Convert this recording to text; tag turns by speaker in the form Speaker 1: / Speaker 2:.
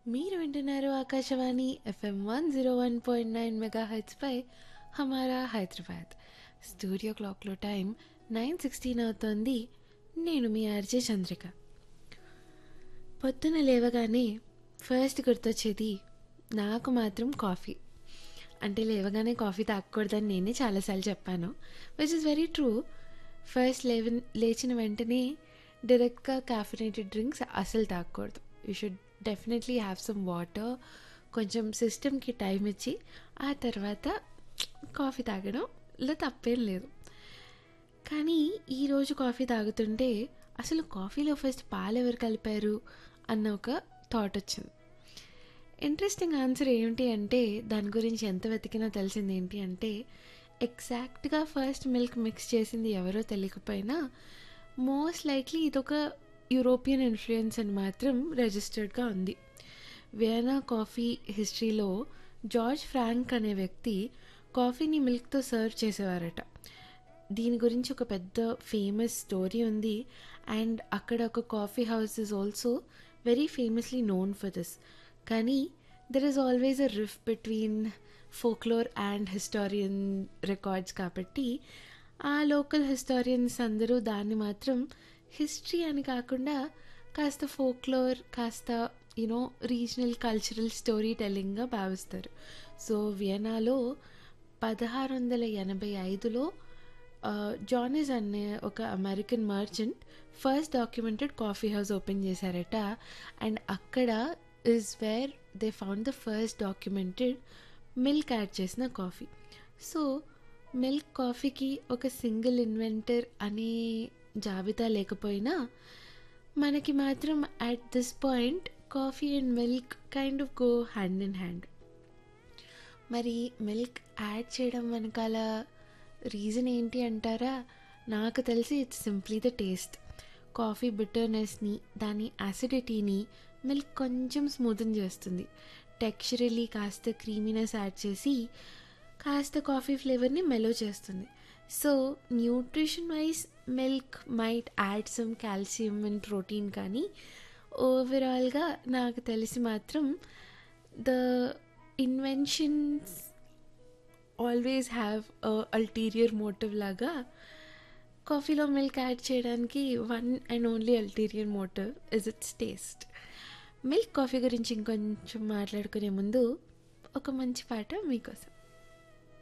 Speaker 1: మీరు వింటున్నారు Akashvani FM one zero one point nine mega హెచ్పై హమారా హైదరాబాద్ స్టూడియో క్లాక్లో టైం నైన్ సిక్స్టీన్ అవుతోంది నేను మీ ఆర్జే చంద్రిక పొద్దున లేవగానే ఫస్ట్ గుర్తొచ్చేది నాకు మాత్రం కాఫీ అంటే లేవగానే కాఫీ తాగకూడదని నేనే చాలాసార్లు చెప్పాను which is very true first లేవ లేచిన వెంటనే డైరెక్ట్గా క్యాఫినేటెడ్ డ్రింక్స్ అసలు తాగకూడదు you should definitely have some water కొంచెం సిస్టమ్కి టైం ఇచ్చి ఆ తర్వాత కాఫీ తాగడంలో తప్పేం లేదు కానీ ఈరోజు కాఫీ తాగుతుంటే అసలు కాఫీలో ఫస్ట్ పాలు ఎవరు కలిపారు అన్న ఒక థాట్ వచ్చింది ఇంట్రెస్టింగ్ ఆన్సర్ ఏంటి అంటే దాని గురించి ఎంత వెతికినా తెలిసింది ఏంటి అంటే ఎగ్జాక్ట్గా ఫస్ట్ మిల్క్ మిక్స్ చేసింది ఎవరో తెలియకపోయినా మోస్ట్ లైక్లీ ఇదొక యూరోపియన్ ఇన్ఫ్లుయెన్స్ అని మాత్రం రిజిస్టర్డ్గా ఉంది వియనా కాఫీ హిస్టరీలో జార్జ్ ఫ్రాంక్ అనే వ్యక్తి కాఫీని మిల్క్తో సర్వ్ చేసేవారట దీని గురించి ఒక పెద్ద ఫేమస్ స్టోరీ ఉంది అండ్ అక్కడ ఒక coffee house is also very famously known for this కానీ there is always a rift between folklore and historian records కాబట్టి ఆ లోకల్ హిస్టారియన్స్ అందరూ దాన్ని మాత్రం హిస్టరీ అని కాకుండా కాస్త ఫోక్లోర్ కాస్త యూనో రీజనల్ కల్చరల్ స్టోరీ టెల్లింగ్గా భావిస్తారు సో వియనాలో పదహారు వందల ఎనభై ఐదులో జానిస్ అనే ఒక American merchant first documented coffee house open చేశారట అండ్ అక్కడ is where they found the first documented milk add చేసిన కాఫీ సో మిల్క్ కాఫీకి ఒక సింగిల్ ఇన్వెంటర్ అనే జాబితా లేకపోయినా మనకి మాత్రం at this point coffee and milk kind of go hand in hand మరి మిల్క్ యాడ్ చేయడం వెనకాల రీజన్ ఏంటి అంటారా నాకు తెలిసి it's simply the taste coffee బిటర్నెస్ని దాని యాసిడిటీని మిల్క్ కొంచెం స్మూతన్ చేస్తుంది టెక్స్చరలీ కాస్త క్రీమీనెస్ యాడ్ చేసి కాస్త కాఫీ ఫ్లేవర్ని మెలో చేస్తుంది so nutrition wise milk might add some calcium and protein కానీ ఓవరాల్గా నాకు తెలిసి మాత్రం the inventions always have ulterior motive లాగా కాఫీలో మిల్క్ యాడ్ చేయడానికి one and only ulterior motive is it's taste milk coffee గురించి ఇంకొంచెం మాట్లాడుకునే ముందు ఒక మంచి పాట మీకోసం